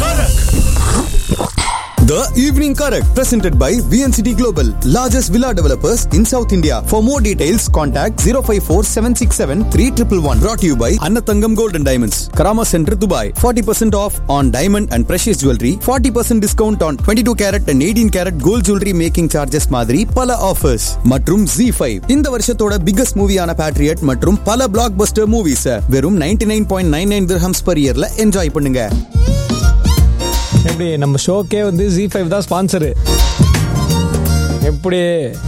The Evening Correct, presented by VNCT Global, largest villa developers in South India. For more details, contact 054 767 3111. Brought to you by Annatangam Gold and Diamonds, Karama Center, Dubai. 40% off on diamond and precious jewelry. 40% discount on 22 carat and 18 carat gold jewelry making charges மாதிரி பல offers மற்றும் Z5 இந்த வருஷத்தோட biggest மூவியான Patriot மற்றும் பல black Bastar movies வெறும் 99.99 nine point nine nine dirhams per இயர்ல enjoy பண்ணுங்க எப்படி நம்ம ஷோக்கே வந்து ஜி ஃபைவ் தான் ஸ்பான்சரு எப்படி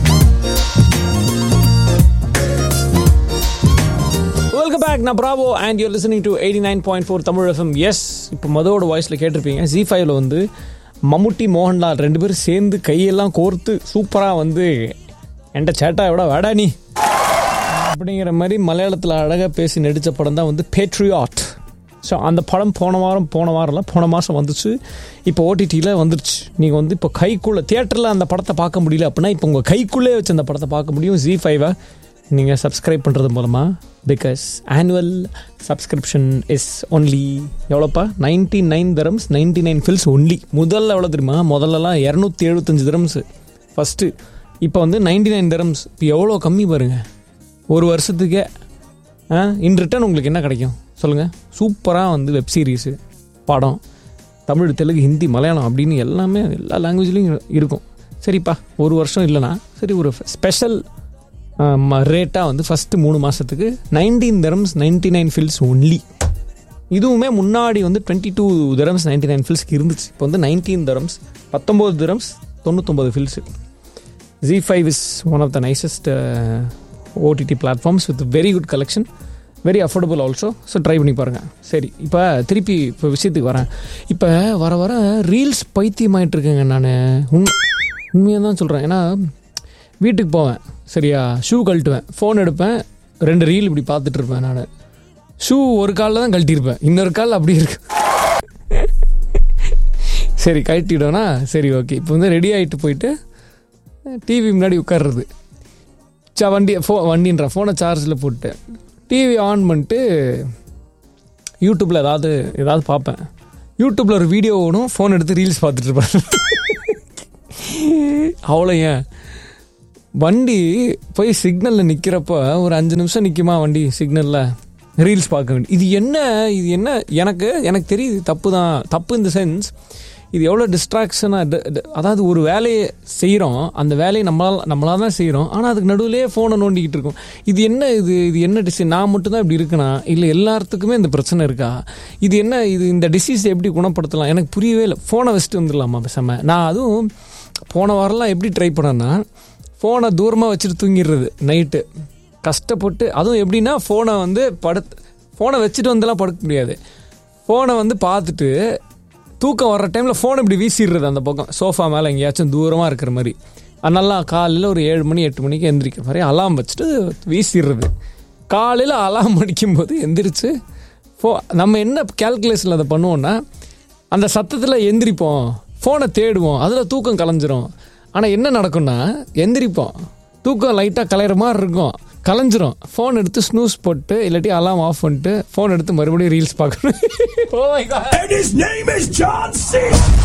வெல்கம் பேக் நான் Bravo and you're listening to eighty nine point four Tamil FM yes இப்போ மதோட வாய்ஸில் கேட்டிருப்பீங்க ஜி ஃபைவ்ல வந்து மம்முட்டி மோகன்லால் ரெண்டு பேரும் சேர்ந்து கையெல்லாம் கோர்த்து சூப்பராக வந்து என்கிட்ட சேட்டா விட வேடா நீ அப்படிங்கிற மாதிரி மலையாளத்தில் அழகாக பேசி நடித்த படம் தான் வந்து பேட்ரியாட் ஸோ அந்த படம் போன வாரம் போன வாரம்ல போன மாதம் வந்துச்சு இப்போ ஓடிடியில் வந்துருச்சு நீங்கள் வந்து இப்போ கைக்குள்ளே தியேட்டரில் அந்த படத்தை பார்க்க முடியல அப்படின்னா இப்போ உங்கள் கைக்குள்ளே வச்சு அந்த படத்தை பார்க்க முடியும் ஜி ஃபைவை நீங்கள் சப்ஸ்கிரைப் பண்ணுறது மூலமாக because annual subscription is only எவ்வளோப்பா ninety nine dirhams ninety nine fils only முதல்ல எவ்வளோ தெரியுமா முதல்லலாம் இரநூத்தி எழுபத்தஞ்சு தரம்ஸ் ஃபஸ்ட்டு இப்போ வந்து நைன்டி நைன் தரம்ஸ் இப்போ எவ்வளோ கம்மி பாருங்கள் ஒரு வருஷத்துக்கே ஆ இன் ரிட்டர்ன் உங்களுக்கு என்ன கிடைக்கும் சொல்லுங்கள் சூப்பராக வந்து வெப் சீரிஸு படம் தமிழ் தெலுங்கு ஹிந்தி மலையாளம் அப்படின்னு எல்லாமே எல்லா லாங்குவேஜ்லேயும் இருக்கும் சரிப்பா ஒரு வருஷம் இல்லைனா சரி ஒரு ஸ்பெஷல் ரேட்டாக வந்து ஃபஸ்ட்டு மூணு மாதத்துக்கு nineteen dirhams ninety nine fils only இதுவுமே முன்னாடி வந்து twenty two dirhams ninety nine ஃபில்ஸ்க்கு இருந்துச்சு இப்போ வந்து நைன்டீன் தரம்ஸ் பத்தொம்போது தரம்ஸ் தொண்ணூத்தொம்பது fils G five is one of the nicest OTT platforms with very good collection very affordable also so try பண்ணி பாருங்கள் சரி இப்போ திருப்பி இப்போ விஷயத்துக்கு வரேன் இப்போ வர வர ரீல்ஸ் பைத்தியமாயிட்டு இருக்கேங்க நான் உண் உண்மையாக தான் சொல்கிறேன் ஏன்னா வீட்டுக்கு போவேன் சரியா ஷூ கழட்டுவேன் ஃபோன் எடுப்பேன் ரெண்டு ரீல் இப்படி பார்த்துட்டு இருப்பேன் நான் ஷூ ஒரு காலில் தான் கழட்டியிருப்பேன் இன்னொரு கால் அப்படி இருக்கு சரி கழட்டிட்டோன்னா சரி ஓகே இப்போ வந்து ரெடி ஆகிட்டு போயிட்டு டிவி முன்னாடி உட்கார்றது சா வண்டி ஃபோ வண்டின்ற ஃபோனை சார்ஜில் போட்டு டிவி ஆன் பண்ணிட்டு யூடியூப்பில் ஏதாவது ஏதாவது பார்ப்பேன் யூடியூப்பில் ஒரு வீடியோ ஓடும் ஃபோன் எடுத்து ரீல்ஸ் பார்த்துட்டு இருப்பேன் அவ்வளோ ஏன் வண்டி போய் சிக்னலில் நிற்கிறப்ப ஒரு அஞ்சு நிமிஷம் நிற்குமா வண்டி சிக்னலில் ரீல்ஸ் பார்க்க வேண்டிய இது என்ன இது என்ன எனக்கு எனக்கு தெரியுது தப்பு தான் தப்பு இந்த சென்ஸ் இது எவ்வளோ டிஸ்ட்ராக்ஷனாக அதாவது ஒரு வேலையை செய்கிறோம் அந்த வேலையை நம்மளால் நம்மளாக தான் செய்கிறோம் ஆனால் அதுக்கு நடுவுலேயே ஃபோனை நோண்டிக்கிட்டு இருக்கோம் இது என்ன இது இது என்ன டிசீஸ் நான் மட்டும்தான் இப்படி இருக்கேனா இல்லை எல்லாத்துக்குமே இந்த பிரச்சனை இருக்கா இது என்ன இது இந்த டிசீஸ் எப்படி குணப்படுத்தலாம் எனக்கு புரியவே இல்லை ஃபோனை வச்சுட்டு வந்துடலாமா பேசாமல் நான் அதுவும் போன வாரம்லாம் எப்படி ட்ரை பண்ணேன்னா ஃபோனை தூரமாக வச்சுட்டு தூங்கிடுறது நைட்டு கஷ்டப்பட்டு அதுவும் எப்படின்னா ஃபோனை வந்து படுத்து ஃபோனை வச்சுட்டு வந்துலாம் படுக்க முடியாது ஃபோனை வந்து பார்த்துட்டு தூக்கம் வர்ற டைமில் ஃபோன் இப்படி வீசிடுறது அந்த பக்கம் சோஃபா மேலே எங்கேயாச்சும் தூரமாக இருக்கிற மாதிரி அது நல்லா காலையில் ஒரு ஏழு மணி எட்டு மணிக்கு எந்திரிக்கிற மாதிரி அலாம் வச்சுட்டு வீசிடுறது காலையில் அலாம் அடிக்கும்போது எந்திரிச்சு ஃபோ நம்ம என்ன கேல்குலேஷனில் அதை பண்ணுவோன்னா அந்த சத்தத்தில் எந்திரிப்போம் ஃபோனை தேடுவோம் அதில் தூக்கம் கலைஞ்சிரும் ஆனால் என்ன நடக்கும்னா எந்திரிப்போம் தூக்கம் லைட்டாக கலையிற மாதிரி இருக்கும் கலைஞ்சிரும் ஃபோன் எடுத்து ஸ்னூஸ் போட்டு இல்லாட்டி அலாம் ஆஃப் பண்ணிட்டு ஃபோன் எடுத்து மறுபடியும் ரீல்ஸ் பார்க்கணும் Oh my God. And his name is John C.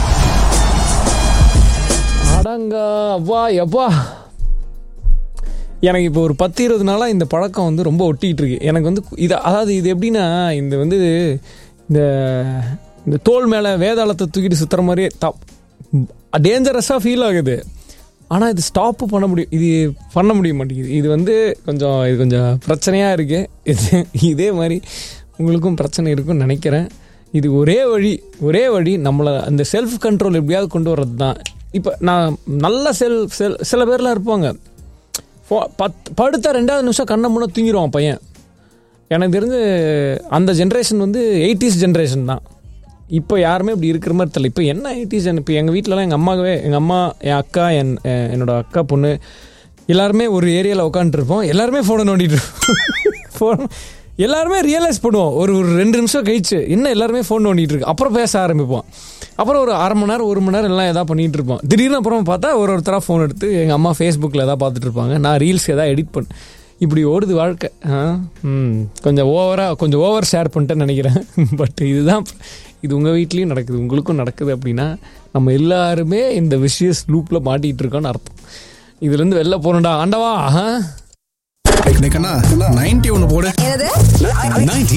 அடங்கா அப்பா எப்பா எனக்கு இப்போ ஒரு பத்து இருபது நாளாக இந்த பழக்கம் வந்து ரொம்ப ஒட்டிகிட்டு இருக்கு எனக்கு வந்து இது அதாவது இது எப்படின்னா இந்த வந்து இந்த இந்த தோல் மேலே வேதாளத்தை தூக்கிட்டு சுற்றுற மாதிரியே தப் டேஞ்சரஸாக ஃபீல் ஆகுது ஆனால் இது ஸ்டாப்பு பண்ண முடியும் இது பண்ண முடிய மாட்டேங்குது இது வந்து கொஞ்சம் இது கொஞ்சம் பிரச்சனையாக இருக்குது இது இதே மாதிரி உங்களுக்கும் பிரச்சனை இருக்குன்னு நினைக்கிறேன் இது ஒரே வழி ஒரே வழி நம்மளை அந்த செல்ஃப் கண்ட்ரோல் எப்படியாவது கொண்டு வர்றது தான் இப்போ நான் நல்ல செல் செல் சில பேர்லாம் இருப்பாங்க ஃபோ பத் படுத்தா ரெண்டாவது நிமிஷம் கண்ணை முன்னே தூங்கிடுவான் பையன் எனக்கு தெரிஞ்சு அந்த ஜென்ரேஷன் வந்து எயிட்டிஸ் ஜென்ரேஷன் தான் இப்போ யாருமே இப்படி இருக்கிற மாதிரி தெரியல இப்போ என்ன எயிட்டிஸ் இப்போ எங்கள் வீட்டிலலாம் எங்கள் அம்மாவே எங்கள் அம்மா என் அக்கா என் எ- என்னோட அக்கா பொண்ணு எல்லாருமே ஒரு ஏரியாவில் உட்காந்துருப்போம் எல்லாருமே ஃபோனை நோண்டிட்டு ஃபோன் எல்லாருமே ரியலைஸ் பண்ணுவோம் ஒரு ஒரு ரெண்டு நிமிஷம் கழிச்சு என்ன எல்லாருமே ஃபோன் நோண்டிட்டு இருக்கு அப்புறம் பேச ஆரம்பிப்போம் அப்புறம் ஒரு அரை மணி நேரம் ஒரு மணி நேரம் எல்லாம் எதாவது பண்ணிட்டு இருப்போம் திடீர்னு அப்புறம் பார்த்தா ஒரு ஒருத்தராக ஃபோன் எடுத்து எங்கள் அம்மா ஃபேஸ்புக்கில் எதாவது பார்த்துட்டு இருப்பாங்க நான் ரீல்ஸ் எதாவது எடிட் பண்ண இப்படி ஓடுது வாழ்க்கை ஆ, ம், கொஞ்சம் ஓவராக கொஞ்சம் ஓவர் ஷேர் பண்ணிட்டேன்னு நினைக்கிறேன் பட் இதுதான் இது உங்கள் வீட்லேயும் நடக்குது உங்களுக்கும் நடக்குது அப்படின்னா நம்ம எல்லாருமே இந்த விஷயஸ் லூப்பில் மாட்டிகிட்டு இருக்கோம்னு அர்த்தம் இதுலேருந்து வெளில போகணும்டா ஆண்டவா ஆஹா நைன்டி ஒன்று போடு என்னது 90